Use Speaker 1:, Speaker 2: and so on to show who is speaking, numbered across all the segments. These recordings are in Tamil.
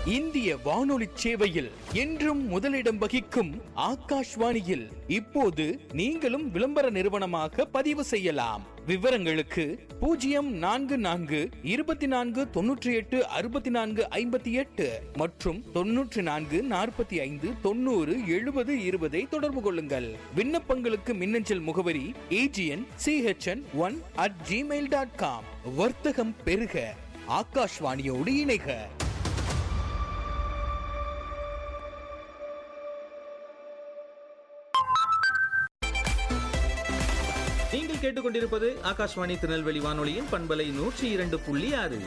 Speaker 1: இந்திய வானொலி சேவையில் என்றும் முதலிடம் வகிக்கும் ஆகாஷ்வாணியில் இப்போது நீங்களும் விளம்பர நிறுவனமாக பதிவு செய்யலாம் விவரங்களுக்கு பூஜ்ஜியம் நான்கு நான்கு இருபத்தி நான்கு தொன்னூற்றி எட்டு அறுபத்தி நான்கு ஐம்பத்தி எட்டு மற்றும் தொன்னூற்றி நான்கு நாற்பத்தி ஐந்து தொண்ணூறு எழுபது இருபதை தொடர்பு கொள்ளுங்கள் விண்ணப்பங்களுக்கு மின்னஞ்சல் முகவரி AGN CHN one at Gmail dot com வர்த்தகம் பெருக ஆகாஷ்வாணியோடு இணைக
Speaker 2: நீங்கள் கேட்டுக்கொண்டிருப்பது ஆகாஷ்வாணி திருநெல்வேலி வானொலியின் பண்பலை நூற்றி இரண்டு புள்ளி ஆறு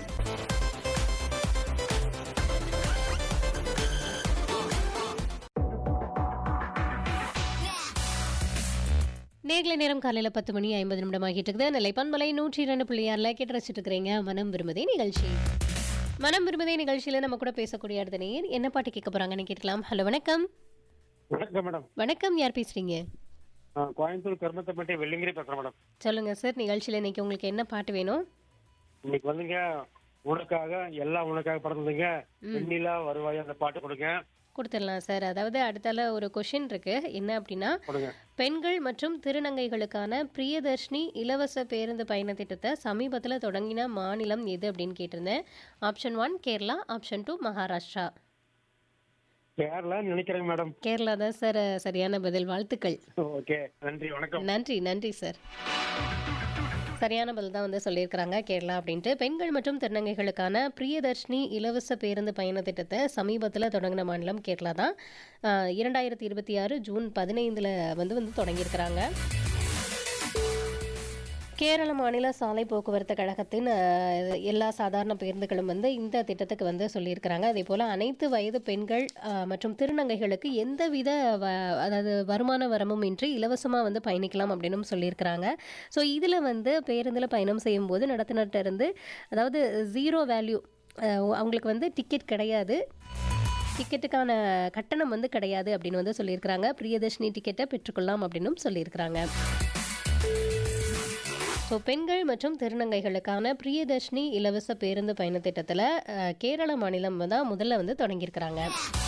Speaker 3: நேர்ல நேரம் காலையில் பத்து மணி ஐம்பது நிமிடம் ஆகிட்டு இருக்குது நிலை பண்பலை நூற்றி இரண்டு புள்ளியாரில் கேட்டு ரசிச்சுட்டு இருக்கிறீங்க மனம் விரும்புதே நிகழ்ச்சி மனம் விரும்புதே நிகழ்ச்சியில் நம்ம கூட பேசக்கூடிய அடுத்த நேர் என்ன பாட்டு கேட்க போறாங்கன்னு கேட்கலாம் ஹலோ வணக்கம்
Speaker 4: வணக்கம் மேடம்
Speaker 3: வணக்கம் யார் பேசுறீங்க
Speaker 4: ஆ, கோயம்புத்தூர் கருமத்தப்பட்டி வெள்ளிங்கிரி பேசுறேன் மேடம்
Speaker 3: சொல்லுங்க சார் நிகழ்ச்சியில் இன்னைக்கு உங்களுக்கு என்ன பாட்டு வேணும்
Speaker 4: இன்னைக்கு வந்துங்க உனக்காக எல்லாம் உனக்காக படத்துங்க வெண்ணிலா வருவாய் அந்த பாட்டு கொடுங்க
Speaker 3: கொடுத்துடலாம் சார் அதாவது அடுத்தால ஒரு கொஷின் இருக்கு என்ன அப்படின்னா
Speaker 4: கொடுங்க
Speaker 3: பெண்கள் மற்றும் திருநங்கைகளுக்கான பிரியதர்ஷினி இலவச பேருந்து பயண திட்டத்தை சமீபத்தில் தொடங்கின மாநிலம் எது அப்படின்னு கேட்டிருந்தேன் option one Kerala option two Maharashtra
Speaker 4: Kerala நினைக்கிறேங்க மேடம்
Speaker 3: கேரளா தான் சார் சரியான பதில் வாழ்த்துக்கள்
Speaker 4: ஓகே நன்றி வணக்கம்
Speaker 3: நன்றி நன்றி சார் சரியான பதில் தான் வந்து சொல்லியிருக்கிறாங்க கேரளா அப்படின்ட்டு பெண்கள் மற்றும் திருநங்கைகளுக்கான பிரியதர்ஷினி இலவச பேருந்து பயண திட்டத்தை சமீபத்தில் தொடங்கின மாநிலம் கேரளா தான் ஆஹ் இரண்டாயிரத்தி இருபத்தி ஆறு ஜூன் பதினைந்தில் வந்து வந்து தொடங்கியிருக்கிறாங்க கேரள மாநில சாலை போக்குவரத்து கழகத்தின் அஹ், எல்லா சாதாரண பேருந்துகளும் வந்து இந்த திட்டத்துக்கு வந்து சொல்லியிருக்கிறாங்க அதே போல் அனைத்து வயது பெண்கள் அஹ், மற்றும் திருநங்கைகளுக்கு எந்தவித வ அதாவது வருமான வரமும் இன்றி இலவசமாக வந்து பயணிக்கலாம் அப்படின்னு சொல்லியிருக்கிறாங்க ஸோ இதில் வந்து பேருந்தில் பயணம் செய்யும்போது நடத்துனர்கிட்ட இருந்து அதாவது ஜீரோ வேல்யூ அவங்களுக்கு வந்து டிக்கெட் கிடையாது டிக்கெட்டுக்கான கட்டணம் வந்து கிடையாது அப்படின்னு வந்து சொல்லியிருக்கிறாங்க பிரியதர்ஷினி டிக்கெட்டை பெற்றுக்கொள்ளலாம் அப்படின்னும் சொல்லியிருக்கிறாங்க ஸோ பெண்கள் மற்றும் திருநங்கைகளுக்கான பிரியதர்ஷினி இலவச பேருந்து பயண திட்டத்தில் அஹ், கேரள மாநிலம் தான் முதல்ல வந்து தொடங்கியிருக்கிறாங்க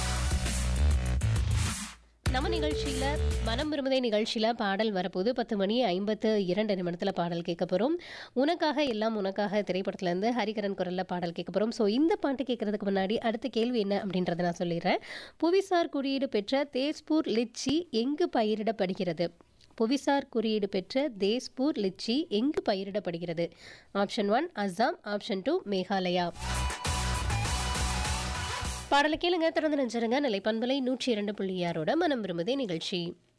Speaker 3: நம்ம நிகழ்ச்சியில் மனம் விரும்புதே நிகழ்ச்சியில் பாடல் வரப்போது பத்து மணி ஐம்பத்து இரண்டு நிமிடத்தில் பாடல் கேட்க போகிறோம் உனக்காக எல்லாம் உனக்காக திரைப்படத்துலேருந்து ஹரிகரன் குரலில் பாடல் கேட்க போகிறோம் ஸோ இந்த பாட்டு கேட்கறதுக்கு முன்னாடி அடுத்த கேள்வி என்ன அப்படின்றத நான் சொல்லிடுறேன் புவிசார் குறியீடு பெற்ற தேஸ்பூர் லிச்சி எங்கு பயிரிடப்படுகிறது புவிசார் குறியீடு பெற்ற தேஸ்பூர் லிச்சி எங்கு பயிரிடப்படுகிறது option one Assam option two Meghalaya பாடலை கேளுங்க திறந்து நினைச்சிருங்க நிலைப்பண்பலை நூற்றி இரண்டு புள்ளி ஆறோட மனம் விரும்புதே நிகழ்ச்சி